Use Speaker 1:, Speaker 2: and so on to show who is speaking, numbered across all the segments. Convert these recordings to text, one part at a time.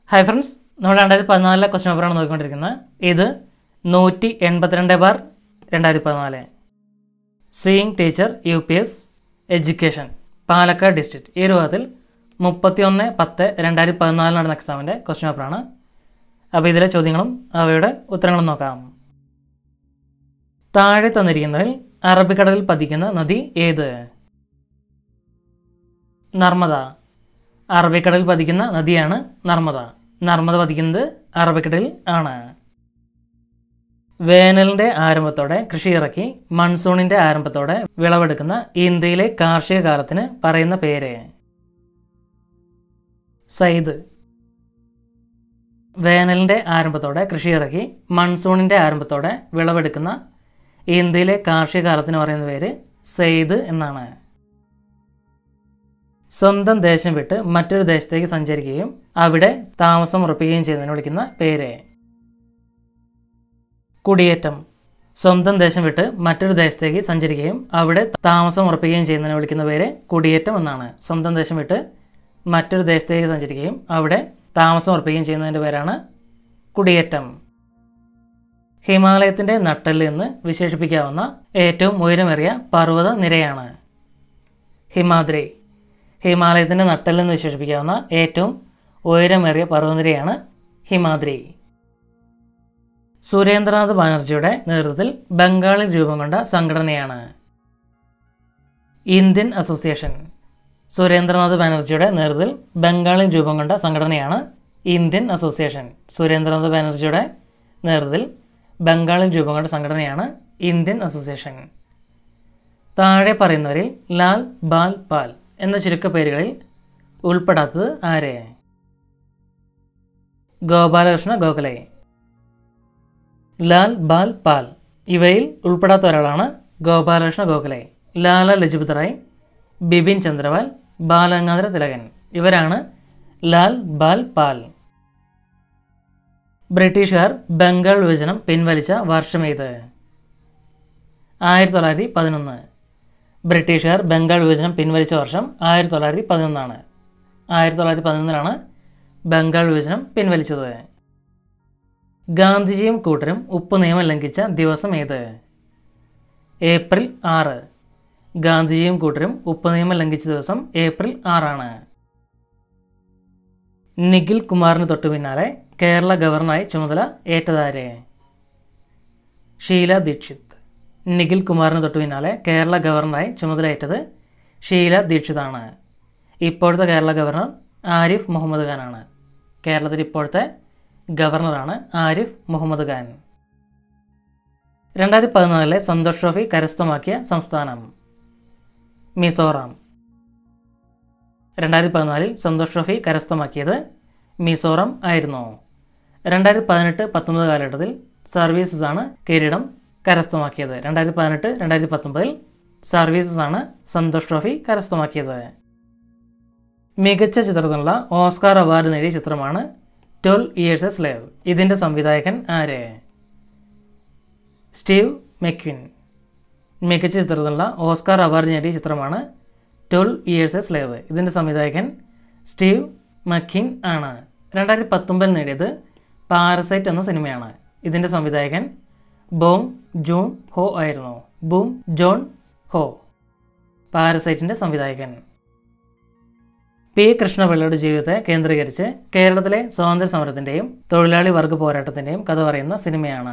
Speaker 1: hi friends നമ്മൾ രണ്ടായിരത്തി പതിനാലിലെ ക്വസ്റ്റ്യൻ പേപ്പറാണ് നോക്കിക്കൊണ്ടിരിക്കുന്നത് ഇത് നൂറ്റി എൺപത്തിരണ്ട് ബാർ രണ്ടായിരത്തി പതിനാല് seeing teacher U P S education Palakkad district ഈ രൂപത്തിൽ മുപ്പത്തി ഒന്ന് പത്ത് രണ്ടായിരത്തി പതിനാലിൽ നടന്ന എക്സാമിൻ്റെ ക്വസ്റ്റ്യൻ പേപ്പറാണ് അപ്പോൾ ഇതിലെ ചോദ്യങ്ങളും അവയുടെ ഉത്തരങ്ങളും നോക്കാം താഴെ തന്നിരിക്കുന്നതിൽ അറബിക്കടലിൽ പതിക്കുന്ന നദി ഏത് നർമ്മദ അറബിക്കടലിൽ പതിക്കുന്ന നദിയാണ് നർമ്മദ നർമ്മദ പതിക്കുന്നത് അറബിക്കടലിൽ ആണ് വേനലിന്റെ ആരംഭത്തോടെ കൃഷി ഇറക്കി മൺസൂണിന്റെ ആരംഭത്തോടെ വിളവെടുക്കുന്ന ഇന്ത്യയിലെ കാർഷിക കാലത്തിന് പറയുന്ന പേര് സൈദ് വേനലിന്റെ ആരംഭത്തോടെ കൃഷി ഇറക്കി മൺസൂണിന്റെ ആരംഭത്തോടെ വിളവെടുക്കുന്ന ഇന്ത്യയിലെ കാർഷിക കാലത്തിന് പറയുന്ന പേര് സെയ്ദ് എന്നാണ് സ്വന്തം ദേശം വിട്ട് മറ്റൊരു ദേശത്തേക്ക് സഞ്ചരിക്കുകയും അവിടെ താമസം ഉറപ്പിക്കുകയും ചെയ്യുന്നതിന് വിളിക്കുന്ന പേര് കുടിയേറ്റം സ്വന്തം ദേശം വിട്ട് മറ്റൊരു ദേശത്തേക്ക് സഞ്ചരിക്കുകയും അവിടെ താമസം ഉറപ്പിക്കുകയും ചെയ്യുന്നതിന് വിളിക്കുന്ന പേര് കുടിയേറ്റം എന്നാണ് സ്വന്തം ദേശം വിട്ട് മറ്റൊരു ദേശത്തേക്ക് സഞ്ചരിക്കുകയും അവിടെ താമസം ഉറപ്പിക്കുകയും ചെയ്യുന്നതിൻ്റെ പേരാണ് കുടിയേറ്റം ഹിമാലയത്തിൻ്റെ നട്ടല് എന്ന് വിശേഷിപ്പിക്കാവുന്ന ഏറ്റവും ഉയരമേറിയ പർവ്വത നിരയാണ് ഹിമാദ്രി ഹിമാലയത്തിൻ്റെ നട്ടൽ എന്ന് വിശേഷിപ്പിക്കാവുന്ന ഏറ്റവും ഉയരമേറിയ പർവ്വതനിരയാണ് ഹിമാദ്രി സുരേന്ദ്രനാഥ് ബാനർജിയുടെ നേതൃത്വത്തിൽ ബംഗാളിൽ രൂപം കൊണ്ട സംഘടനയാണ് ഇന്ത്യൻ അസോസിയേഷൻ സുരേന്ദ്രനാഥ് ബാനർജിയുടെ നേതൃത്വത്തിൽ ബംഗാളിൽ രൂപം കൊണ്ട സംഘടനയാണ് ഇന്ത്യൻ അസോസിയേഷൻ സുരേന്ദ്രനാഥ് ബാനർജിയുടെ നേതൃത്വത്തിൽ ബംഗാളിൽ രൂപം കൊണ്ട സംഘടനയാണ് ഇന്ത്യൻ അസോസിയേഷൻ താഴെ പറയുന്നവരിൽ ലാൽ ബാൽ പാൽ എന്ന ചുരുക്കപ്പേരുകളിൽ ഉൾപ്പെടാത്തത് ആരെ ഗോപാലകൃഷ്ണ ഗോഖലെ ലാൽ ബാൽ പാൽ ഇവയിൽ ഉൾപ്പെടാത്ത ഒരാളാണ് ഗോപാലകൃഷ്ണ ഗോഖലെ ലാല ലജ്പത് റായ് ബിപിൻ ചന്ദ്രപാൽ ബാലഗംഗാധര തിലകൻ ഇവരാണ് ലാൽ ബാൽ പാൽ ബ്രിട്ടീഷുകാർ ബംഗാൾ വിഭജനം പിൻവലിച്ച വർഷമേത് ആയിരത്തി തൊള്ളായിരത്തി പതിനൊന്ന് ബ്രിട്ടീഷുകാർ ബംഗാൾ വിഭജനം പിൻവലിച്ച വർഷം ആയിരത്തി തൊള്ളായിരത്തി പതിനൊന്നാണ് ആയിരത്തി തൊള്ളായിരത്തി പതിനൊന്നിലാണ് ബംഗാൾ വിഭജനം പിൻവലിച്ചത് ഗാന്ധിജിയും കൂട്ടരും ഉപ്പ് നിയമം ലംഘിച്ച ദിവസം ഏത് ഏപ്രിൽ ആറ് ഗാന്ധിജിയും കൂട്ടരും ഉപ്പ് നിയമം ലംഘിച്ച ദിവസം ഏപ്രിൽ ആറാണ് നിഖിൽ കുമാറിന് തൊട്ടു പിന്നാലെ കേരള ഗവർണറായി ചുമതല ഏറ്റതാരെ ഷീല ദീക്ഷിത് നിഖിൽ കുമാറിന് തൊട്ടു പിന്നാലെ കേരള ഗവർണറായി ചുമതലയേറ്റത് ഷീല ദീക്ഷിതാണ് ഇപ്പോഴത്തെ കേരള ഗവർണർ ആരിഫ് മുഹമ്മദ് ഖാനാണ് കേരളത്തിൽ ഇപ്പോഴത്തെ ഗവർണറാണ് ആരിഫ് മുഹമ്മദ് ഖാൻ രണ്ടായിരത്തി പതിനാലിലെ സന്തോഷ് ട്രോഫി കരസ്ഥമാക്കിയ സംസ്ഥാനം മിസോറാം രണ്ടായിരത്തി പതിനാലിൽ സന്തോഷ് ട്രോഫി കരസ്ഥമാക്കിയത് മിസോറാം ആയിരുന്നു രണ്ടായിരത്തി പതിനെട്ട് പത്തൊമ്പത് കാലഘട്ടത്തിൽ സർവീസസ് ആണ് കിരീടം കരസ്ഥമാക്കിയത് രണ്ടായിരത്തി പതിനെട്ട് രണ്ടായിരത്തി പത്തൊമ്പതിൽ സർവീസസ് ആണ് സന്തോഷ് ട്രോഫി കരസ്ഥമാക്കിയത് മികച്ച ചിത്രത്തിനുള്ള ഓസ്കാർ അവാർഡ് നേടിയ ചിത്രമാണ് ട്വൽവ് ഇയേഴ്സ് എ സ്ലേവ് ഇതിൻ്റെ സംവിധായകൻ ആര് സ്റ്റീവ് മെക്വിൻ മികച്ച ചിത്രത്തിനുള്ള ഓസ്കാർ അവാർഡ് നേടിയ ചിത്രമാണ് ട്വൽവ് ഇയേഴ്സ് എ സ്ലേവ് ഇതിൻ്റെ സംവിധായകൻ സ്റ്റീവ് മക്കിൻ ആണ് രണ്ടായിരത്തി പത്തൊമ്പതിൽ നേടിയത് പാരസൈറ്റ് എന്ന സിനിമയാണ് ഇതിൻ്റെ സംവിധായകൻ ബോം ജൂൺ ഹോ ആയിരുന്നു ബൂം ജോൺ ഹോ പാരസൈറ്റിൻ്റെ സംവിധായകൻ പി കൃഷ്ണപിള്ളയുടെ ജീവിതത്തെ കേന്ദ്രീകരിച്ച് കേരളത്തിലെ സ്വാതന്ത്ര്യ സമരത്തിൻ്റെയും തൊഴിലാളി വർഗ പോരാട്ടത്തിൻ്റെയും കഥ പറയുന്ന സിനിമയാണ്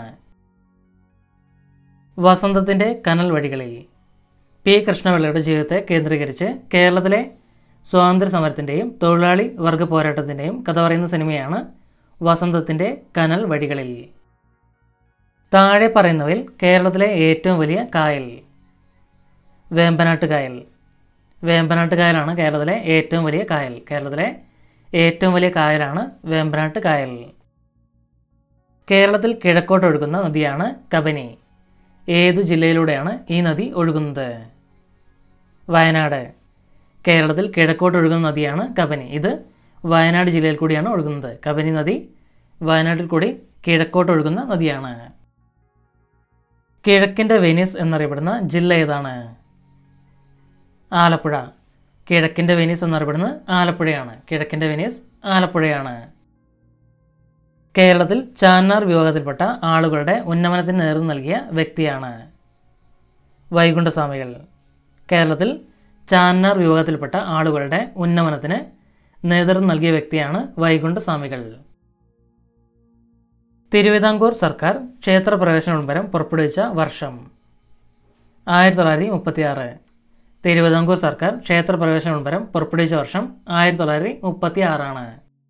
Speaker 1: വസന്തത്തിൻ്റെ കനൽ വഴികളിൽ പി കൃഷ്ണപിള്ളയുടെ ജീവിതത്തെ കേന്ദ്രീകരിച്ച് കേരളത്തിലെ സ്വാതന്ത്ര്യ സമരത്തിൻ്റെയും തൊഴിലാളി വർഗ പോരാട്ടത്തിൻ്റെയും കഥ പറയുന്ന സിനിമയാണ് വസന്തത്തിൻ്റെ കനൽ വഴികളിൽ താഴെ പറയുന്നവയിൽ കേരളത്തിലെ ഏറ്റവും വലിയ കായൽ വേമ്പനാട്ട് കായൽ വേമ്പനാട്ട് കായലാണ് കേരളത്തിലെ ഏറ്റവും വലിയ കായൽ കേരളത്തിലെ ഏറ്റവും വലിയ കായലാണ് വേമ്പനാട്ട് കായൽ കേരളത്തിൽ കിഴക്കോട്ട് ഒഴുകുന്ന നദിയാണ് കബനി ഏത് ജില്ലയിലൂടെയാണ് ഈ നദി ഒഴുകുന്നത് വയനാട് കേരളത്തിൽ കിഴക്കോട്ട് ഒഴുകുന്ന നദിയാണ് കബനി ഇത് വയനാട് ജില്ലയിൽ കൂടിയാണ് ഒഴുകുന്നത് കബനി നദി വയനാട്ടിൽ കൂടി കിഴക്കോട്ട് ഒഴുകുന്ന നദിയാണ് കിഴക്കിൻ്റെ വെനീസ് എന്നറിയപ്പെടുന്ന ജില്ല ഏതാണ് ആലപ്പുഴ കിഴക്കിൻ്റെ വെനീസ് എന്നറിയപ്പെടുന്നത് ആലപ്പുഴയാണ് കിഴക്കിൻ്റെ വെനീസ് ആലപ്പുഴയാണ് കേരളത്തിൽ ചാന്നാർ വിഭാഗത്തിൽപ്പെട്ട ആളുകളുടെ ഉന്നമനത്തിന് നേതൃത്വം നൽകിയ വ്യക്തിയാണ് വൈകുണ്ഠസ്വാമികൾ കേരളത്തിൽ ചാന്നാർ വിഭാഗത്തിൽപ്പെട്ട ആളുകളുടെ ഉന്നമനത്തിന് നേതൃത്വം നൽകിയ വ്യക്തിയാണ് വൈകുണ്ഠസ്വാമികൾ തിരുവിതാംകൂർ സർക്കാർ ക്ഷേത്രപ്രവേശന വിളംബരം പുറപ്പെടുവിച്ച വർഷം ആയിരത്തി തൊള്ളായിരത്തി മുപ്പത്തിയാറ് തിരുവിതാംകൂർ സർക്കാർ ക്ഷേത്രപ്രവേശന വിളംബരം പുറപ്പെടുവിച്ച വർഷം ആയിരത്തി തൊള്ളായിരത്തി മുപ്പത്തി ആറാണ്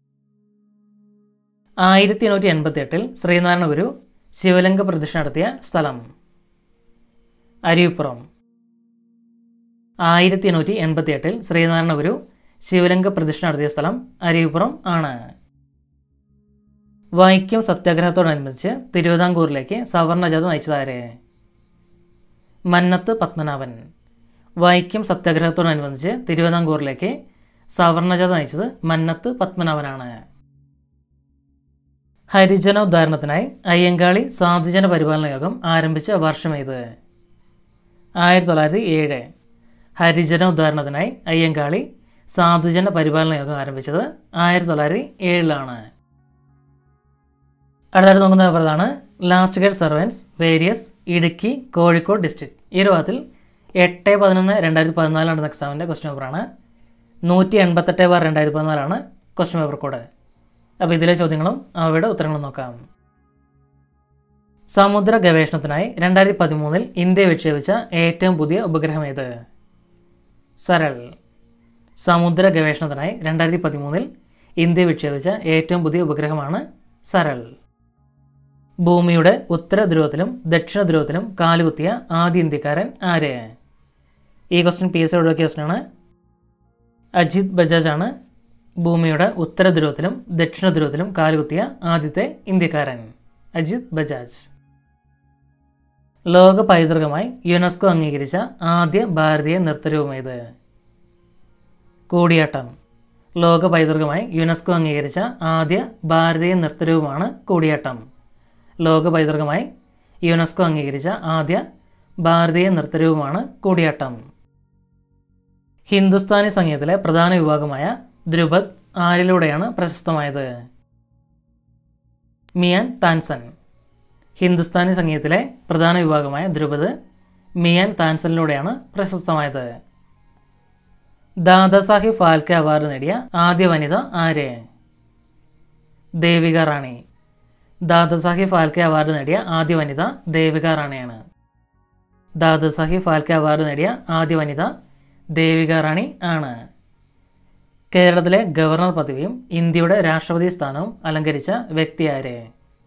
Speaker 1: ആയിരത്തി എണ്ണൂറ്റി എൺപത്തി എട്ടിൽ ശ്രീനാരായണ ഗുരു ശിവലിംഗ പ്രതിഷ്ഠ നടത്തിയ സ്ഥലം അരിവിപ്പുറം ആയിരത്തി എണ്ണൂറ്റി എൺപത്തി എട്ടിൽ ശ്രീനാരായണ ഗുരു ശിവലിംഗ പ്രതിഷ്ഠ നടത്തിയ സ്ഥലം അരിവിപ്പുറം ആണ് വൈക്കം സത്യാഗ്രഹത്തോടനുബന്ധിച്ച് തിരുവിതാംകൂറിലേക്ക് സവർണജാത നയിച്ചതാരെ മന്നത്ത് പത്മനാഭൻ വൈക്കം സത്യാഗ്രഹത്തോടനുബന്ധിച്ച് തിരുവിതാംകൂറിലേക്ക് സവർണജാത നയിച്ചത് മന്നത്ത് പത്മനാഭനാണ് ഹരിജന ഉദ്ധാരണത്തിനായി അയ്യങ്കാളി സാധുജന പരിപാലന യോഗം ആരംഭിച്ച വർഷമേത് ആയിരത്തി തൊള്ളായിരത്തി ഏഴ് ഹരിജന ഉദ്ധാരണത്തിനായി അയ്യങ്കാളി സാധുജന പരിപാലന യോഗം ആരംഭിച്ചത് ആയിരത്തി തൊള്ളായിരത്തി ഏഴിലാണ് അടുത്തായിട്ട് നോക്കുന്ന പേപ്പറാണ് last grade servants various Idukki Kozhikode district ഈ ഒരു ഭാഗത്തിൽ എട്ട് പതിനൊന്ന് രണ്ടായിരത്തി പതിനാല് നടന്ന എക്സാമിൻ്റെ ക്വസ്റ്റ്യൻ പേപ്പറാണ് നൂറ്റി എൺപത്തെട്ട് ബാർ രണ്ടായിരത്തി പതിനാലാണ് ക്വസ്റ്റ്യൻ പേപ്പർ കോഡ് അപ്പോൾ ഇതിലെ ചോദ്യങ്ങളും അവയുടെ ഉത്തരങ്ങളും നോക്കാം സമുദ്ര ഗവേഷണത്തിനായി രണ്ടായിരത്തി പതിമൂന്നിൽ ഇന്ത്യ വിക്ഷേപിച്ച ഏറ്റവും പുതിയ ഉപഗ്രഹം ഏത് സരൾ സമുദ്ര ഗവേഷണത്തിനായി രണ്ടായിരത്തി പതിമൂന്നിൽ ഇന്ത്യ വിക്ഷേപിച്ച ഏറ്റവും പുതിയ ഉപഗ്രഹമാണ് സരൾ ഭൂമിയുടെ ഉത്തര ധ്രുവത്തിലും ദക്ഷിണ ധ്രുവത്തിലും കാലുകുത്തിയ ആദ്യ ഇന്ത്യക്കാരൻ ആര് ഈ ക്വസ്റ്റ്യൻ പി എസ് ഒഴിവാക്കിയ ക്വസ്റ്റ്യനാണ് അജിത് ബജാജ് ആണ് ഭൂമിയുടെ ഉത്തര ധ്രുവത്തിലും ദക്ഷിണ ധ്രുവത്തിലും കാലുകുത്തിയ ആദ്യത്തെ ഇന്ത്യക്കാരൻ അജിത് ബജാജ് ലോക പൈതൃകമായി യുനെസ്കോ അംഗീകരിച്ച ആദ്യ ഭാരതീയ നൃത്തരൂപമേത് കൂടിയാട്ടം ലോക പൈതൃകമായി യുനെസ്കോ അംഗീകരിച്ച ആദ്യ ഭാരതീയ നൃത്തരൂപമാണ് കൂടിയാട്ടം ലോക പൈതൃകമായി യുനെസ്കോ അംഗീകരിച്ച ആദ്യ ഭാരതീയ നൃത്തരൂപമാണ് കൂടിയാട്ടം ഹിന്ദുസ്ഥാനി സംഗീതത്തിലെ പ്രധാന വിഭാഗമായ ധ്രുപദ് ആരിലൂടെയാണ് പ്രശസ്തമായത് മിയാൻ താൻസൻ ഹിന്ദുസ്ഥാനി സംഗീതത്തിലെ പ്രധാന വിഭാഗമായ ധ്രുപദ് മിയാൻ താൻസനിലൂടെയാണ് പ്രശസ്തമായത് ദാദാസാഹിബ് ഫാൽക്കെ അവാർഡ് നേടിയ ആദ്യ വനിത ആര് ദേവിക റാണി ദാദാസാഹിബ് ഫാൽക്കെ അവാർഡ് നേടിയ ആദ്യ വനിത ദേവിക റാണിയാണ് ദാദാസാഹിബ് ഫാൽക്കെ അവാർഡ് നേടിയ ആദ്യ വനിത ദേവിക റാണി ആണ് കേരളത്തിലെ ഗവർണർ പദവിയും ഇന്ത്യയുടെ രാഷ്ട്രപതി സ്ഥാനവും അലങ്കരിച്ച വ്യക്തി ആര്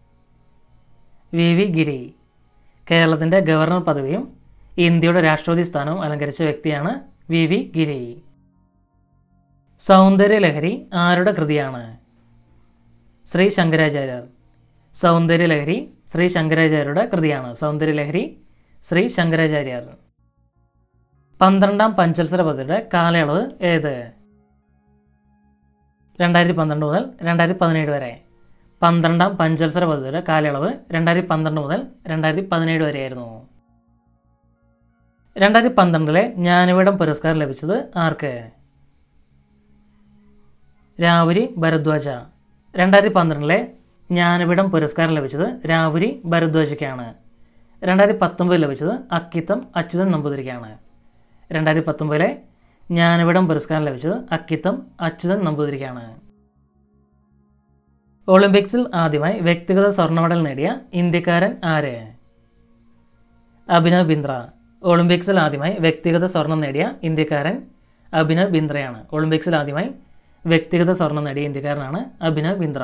Speaker 1: വി വി ഗിരി കേരളത്തിൻ്റെ ഗവർണർ പദവിയും ഇന്ത്യയുടെ രാഷ്ട്രപതി സ്ഥാനവും അലങ്കരിച്ച വ്യക്തിയാണ് വി വി ഗിരി സൗന്ദര്യലഹരി ആരുടെ കൃതിയാണ് ശ്രീ ശങ്കരാചാര്യർ സൗന്ദര്യലഹരി ശ്രീ ശങ്കരാചാര്യരുടെ കൃതിയാണ് സൗന്ദര്യലഹരി ശ്രീ ശങ്കരാചാര്യർ പന്ത്രണ്ടാം പഞ്ചവത്സര പദ്ധതിയുടെ കാലയളവ് ഏത് രണ്ടായിരത്തി പന്ത്രണ്ട് മുതൽ രണ്ടായിരത്തി പതിനേഴ് വരെ പന്ത്രണ്ടാം പഞ്ചവത്സര പദ്ധതിയുടെ കാലയളവ് രണ്ടായിരത്തി പന്ത്രണ്ട് മുതൽ രണ്ടായിരത്തി പതിനേഴ് വരെയായിരുന്നു രണ്ടായിരത്തി പന്ത്രണ്ടിലെ ജ്ഞാനപീഠം പുരസ്കാരം ലഭിച്ചത് ആർക്ക് രാവുരി ഭരദ്വാജ രണ്ടായിരത്തി പന്ത്രണ്ടിലെ ജ്ഞാനപീഠം പുരസ്കാരം ലഭിച്ചത് രാവുരി ഭരദ്വാജയ്ക്കാണ് രണ്ടായിരത്തി പത്തൊമ്പതിൽ ലഭിച്ചത് അക്കിത്തം അച്യുതൻ നമ്പൂതിരിക്കാണ് രണ്ടായിരത്തി പത്തൊമ്പതിലെ ജ്ഞാനപീഠം പുരസ്കാരം ലഭിച്ചത് അക്കിത്തം അച്യുതൻ നമ്പൂതിരിക്കാണ് ഒളിമ്പിക്സിൽ ആദ്യമായി വ്യക്തിഗത സ്വർണ്ണ മെഡൽ നേടിയ ഇന്ത്യക്കാരൻ ആര് അഭിനവ് ബിന്ദ്ര ഒളിമ്പിക്സിൽ ആദ്യമായി വ്യക്തിഗത സ്വർണം നേടിയ ഇന്ത്യക്കാരൻ അഭിനവ് ബിന്ദ്രയാണ് ഒളിമ്പിക്സിൽ ആദ്യമായി വ്യക്തിഗത സ്വർണം നേടിയ ഇന്ത്യക്കാരനാണ് അഭിനവ് ബിന്ദ്ര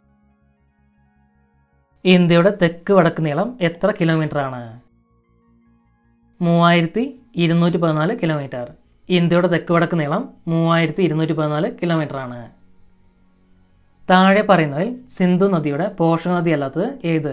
Speaker 1: ഇന്ത്യയുടെ തെക്ക് വടക്ക് നീളം എത്ര കിലോമീറ്റർ ആണ് മൂവായിരത്തി ഇരുന്നൂറ്റി പതിനാല് കിലോമീറ്റർ ഇന്ത്യയുടെ തെക്ക് വടക്ക് നീളം മൂവായിരത്തി ഇരുന്നൂറ്റി പതിനാല് കിലോമീറ്റർ ആണ് താഴെ പറയുന്നതിൽ സിന്ധു നദിയുടെ പോഷക നദി അല്ലാത്തത് ഏത്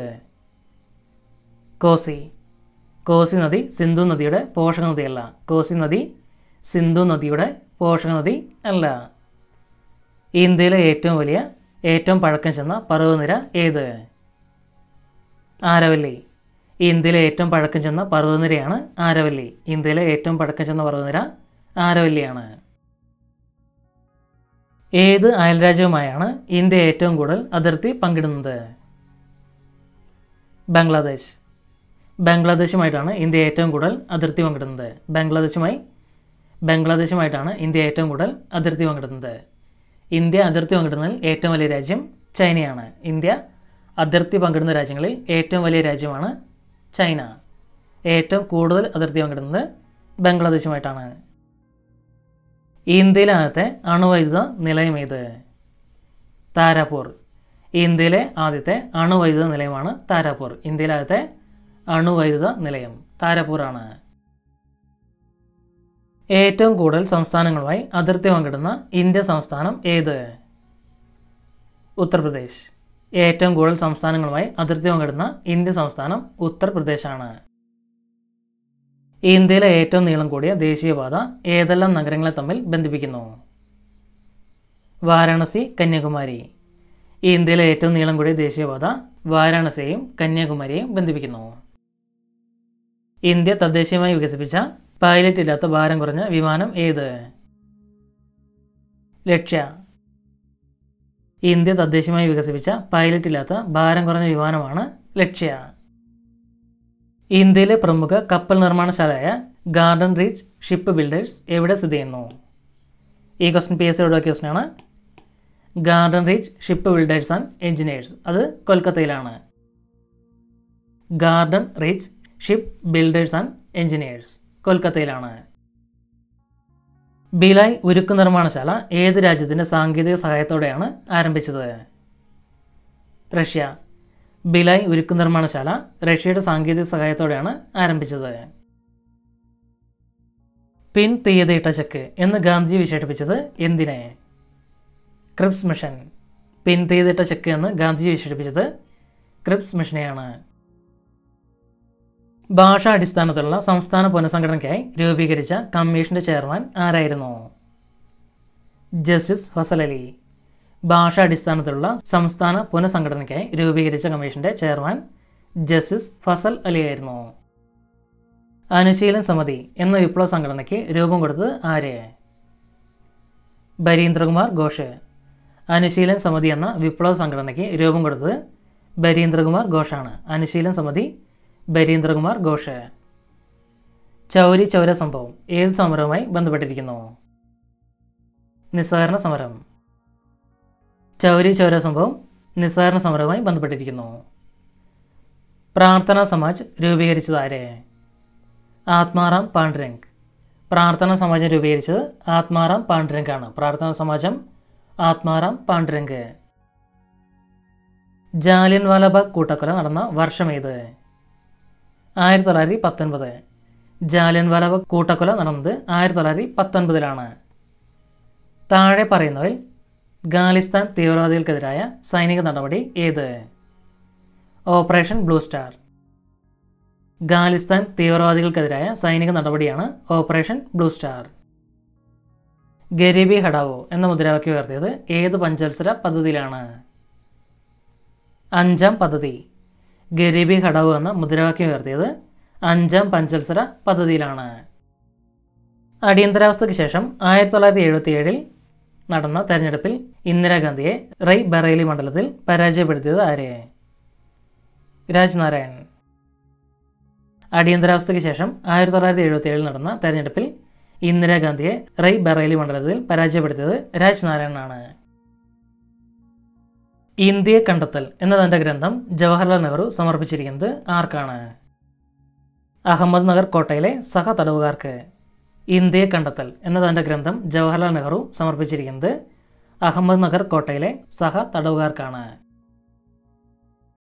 Speaker 1: കോസി കോസി നദി സിന്ധു നദിയുടെ പോഷക നദിയല്ല കോസി നദി സിന്ധു നദിയുടെ പോഷക നദി അല്ല ഇന്ത്യയിലെ ഏറ്റവും വലിയ ഏറ്റവും പഴക്കം ചെന്ന പർവ്വതനിര ഏത് ആരവല്ലി ഇന്ത്യയിലെ ഏറ്റവും പഴക്കം ചെന്ന പർവ്വതനിരയാണ് ആരവല്ലി ഇന്ത്യയിലെ ഏറ്റവും പഴക്കം ചെന്ന പർവ്വതനിര ആരവല്ലിയാണ് ഏത് അയൽരാജ്യവുമായാണ് ഇന്ത്യ ഏറ്റവും കൂടുതൽ അതിർത്തി പങ്കിടുന്നത് ബംഗ്ലാദേശ് ബംഗ്ലാദേശുമായിട്ടാണ് ഇന്ത്യ ഏറ്റവും കൂടുതൽ അതിർത്തി പങ്കിടുന്നത് ബംഗ്ലാദേശുമായി ബംഗ്ലാദേശുമായിട്ടാണ് ഇന്ത്യ ഏറ്റവും കൂടുതൽ അതിർത്തി പങ്കിടുന്നത് ഇന്ത്യ അതിർത്തി പങ്കിടുന്നതിൽ ഏറ്റവും വലിയ രാജ്യം ചൈനയാണ് ഇന്ത്യ അതിർത്തി പങ്കിടുന്ന രാജ്യങ്ങളിൽ ഏറ്റവും വലിയ രാജ്യമാണ് ചൈന ഏറ്റവും കൂടുതൽ അതിർത്തി പങ്കിടുന്നത് ബംഗ്ലാദേശുമായിട്ടാണ് ഇന്ത്യയിലെ ആദ്യത്തെ അണുവൈദ്യുത നിലയം ഏത് താരാപൂർ ഇന്ത്യയിലെ ആദ്യത്തെ അണുവൈദ്യുത നിലയമാണ് താരാപൂർ ഇന്ത്യയിലെ ആദ്യത്തെ അണുവൈദ്യുത നിലയം താരാപൂറാണ് ഏറ്റവും കൂടുതൽ സംസ്ഥാനങ്ങളുമായി അതിർത്തി പങ്കിടുന്ന ഇന്ത്യ സംസ്ഥാനം ഏത് ഉത്തർപ്രദേശ് ഏറ്റവും കൂടുതൽ സംസ്ഥാനങ്ങളുമായി അതിർത്തി പങ്കിടുന്ന ഇന്ത്യ സംസ്ഥാനം ഉത്തർപ്രദേശാണ് ഇന്ത്യയിലെ ഏറ്റവും നീളം കൂടിയ ദേശീയപാത ഏതെല്ലാം നഗരങ്ങളെ തമ്മിൽ ബന്ധിപ്പിക്കുന്നു വാരാണസി കന്യാകുമാരി ഇന്ത്യയിലെ ഏറ്റവും നീളം കൂടിയ ദേശീയപാത വാരാണസിയെയും കന്യാകുമാരിയെയും ബന്ധിപ്പിക്കുന്നു ഇന്ത്യ തദ്ദേശീയമായി വികസിപ്പിച്ച പൈലറ്റ് ഇല്ലാത്ത ഭാരം കുറഞ്ഞ വിമാനം ഏത് ലക്ഷ്യ ഇന്ത്യ തദ്ദേശീയമായി വികസിപ്പിച്ച പൈലറ്റ് ഇല്ലാത്ത ഭാരം കുറഞ്ഞ വിമാനമാണ് ലക്ഷ്യ ഇന്ത്യയിലെ പ്രമുഖ കപ്പൽ നിർമ്മാണശാലയായ ഗാർഡൻ റീച്ച് ഷിപ്പ് ബിൽഡേഴ്സ് എവിടെ സ്ഥിതി ചെയ്യുന്നു ഈ ക്വസ്റ്റൻ പി എസ് സിയുടെ ക്വസ്റ്റൻ ആണ് Garden Reach Shipbuilders and Engineers അത് കൊൽക്കത്തയിലാണ് Garden Reach Shipbuilders and Engineers കൊൽക്കത്തയിലാണ് ബിലായ് ഉരുക്ക് നിർമ്മാണശാല ഏത് രാജ്യത്തിൻ്റെ സാങ്കേതിക സഹായത്തോടെയാണ് ആരംഭിച്ചത് റഷ്യ ബിലായ് ഉരുക്ക് നിർമ്മാണശാല റഷ്യയുടെ സാങ്കേതിക സഹായത്തോടെയാണ് ആരംഭിച്ചത് പിൻ തീയതിയിട്ട ചെക്ക് എന്ന് ഗാന്ധിജി വിശേഷിപ്പിച്ചത് എന്തിനെ ക്രിപ്സ് മിഷൻ പിൻ തീയതിയിട്ട ചെക്ക് എന്ന് ഗാന്ധിജി വിശേഷിപ്പിച്ചത് ക്രിപ്സ് മിഷനെയാണ് ഭാഷാ അടിസ്ഥാനത്തിലുള്ള സംസ്ഥാന പുനഃസംഘടനയ്ക്കായി രൂപീകരിച്ച കമ്മീഷന്റെ ചെയർമാൻ ആരായിരുന്നു ജസ്റ്റിസ് ഫസൽ അലി ഭാഷാ അടിസ്ഥാനത്തിലുള്ള സംസ്ഥാന പുനഃസംഘടനയ്ക്കായി രൂപീകരിച്ച കമ്മീഷന്റെ ചെയർമാൻ ജസ്റ്റിസ് ഫസൽ അലിയായിരുന്നു അനുശീലൻ സമിതി എന്ന വിപ്ലവ സംഘടനയ്ക്ക് രൂപം കൊടുത്തത് ആര് ബരീന്ദ്രകുമാർ ഘോഷ് അനുശീലൻ സമിതി എന്ന വിപ്ലവ സംഘടനയ്ക്ക് രൂപം കൊടുത്തത് ബരീന്ദ്രകുമാർ ഘോഷാണ് അനുശീലൻ സമിതി ബരീന്ദ്രകുമാർ ഘോഷ് ചൗരി ചൗര സംഭവം ഏത് സമരവുമായി ബന്ധപ്പെട്ടിരിക്കുന്നു നിസ്സഹകരണ സമരം ചൗരി ചൗര സംഭവം നിസ്സഹകരണ സമരവുമായി ബന്ധപ്പെട്ടിരിക്കുന്നു പ്രാർത്ഥനാ സമാജ് രൂപീകരിച്ചത് ആര് ആത്മാറാം പാണ്ഡുരംഗ് പ്രാർത്ഥനാ സമാജം രൂപീകരിച്ചത് ആത്മാറാം പാണ്ഡുരംഗ് ആണ് പ്രാർത്ഥനാ സമാജം ആത്മാറാം പാണ്ഡുരംഗ് ജാലിയൻ വാലാബാഗ് കൂട്ടക്കൊല നടന്ന വർഷം ഏത് ആയിരത്തി തൊള്ളായിരത്തി പത്തൊൻപത് ജാലിയൻ വാലാബാഗ് കൂട്ടക്കൊല നടന്നത് ആയിരത്തി തൊള്ളായിരത്തി പത്തൊൻപതിലാണ് താഴെ പറയുന്നവയിൽ ഖാലിസ്ഥാൻ തീവ്രവാദികൾക്കെതിരായ സൈനിക നടപടി ഏത് ഓപ്പറേഷൻ ബ്ലൂ സ്റ്റാർ ഖാലിസ്ഥാൻ തീവ്രവാദികൾക്കെതിരായ സൈനിക നടപടിയാണ് operation blue star Garibi Hatao എന്ന മുദ്രാവാക്യം ഉയർത്തിയത് ഏത് പഞ്ചവത്സര പദ്ധതിയിലാണ് അഞ്ചാം പദ്ധതി ഗരീബി ഹഡാവോ എന്ന മുദ്രാവാക്യം ഉയർത്തിയത് അഞ്ചാം പഞ്ചവത്സര പദ്ധതിയിലാണ് അടിയന്തരാവസ്ഥയ്ക്ക് ശേഷം ആയിരത്തി തൊള്ളായിരത്തി എഴുപത്തി ഏഴിൽ നടന്ന തെരഞ്ഞെടുപ്പിൽ ഇന്ദിരാഗാന്ധിയെ റൈ ബറേലി മണ്ഡലത്തിൽ പരാജയപ്പെടുത്തിയത് ആരെ രാജ്നാരായൺ അടിയന്തരാവസ്ഥയ്ക്ക് ശേഷം ആയിരത്തി തൊള്ളായിരത്തി എഴുപത്തി ഏഴിൽ നടന്ന തെരഞ്ഞെടുപ്പിൽ ഇന്ദിരാഗാന്ധിയെ റൈ ബറേലി മണ്ഡലത്തിൽ പരാജയപ്പെടുത്തിയത് രാജ്നാരായണനാണ് ഇന്ത്യയെ കണ്ടെത്തൽ എന്ന തൻ്റെ ഗ്രന്ഥം ജവഹർലാൽ നെഹ്റു സമർപ്പിച്ചിരിക്കുന്നത് ആർക്കാണ് അഹമ്മദ് നഗർ കോട്ടയിലെ സഹ തടവുകാർക്ക് ഇന്ത്യയെ കണ്ടെത്തൽ എന്ന തൻ്റെ ഗ്രന്ഥം ജവഹർലാൽ നെഹ്റു സമർപ്പിച്ചിരിക്കുന്നത് അഹമ്മദ് നഗർ കോട്ടയിലെ സഹ തടവുകാർക്കാണ്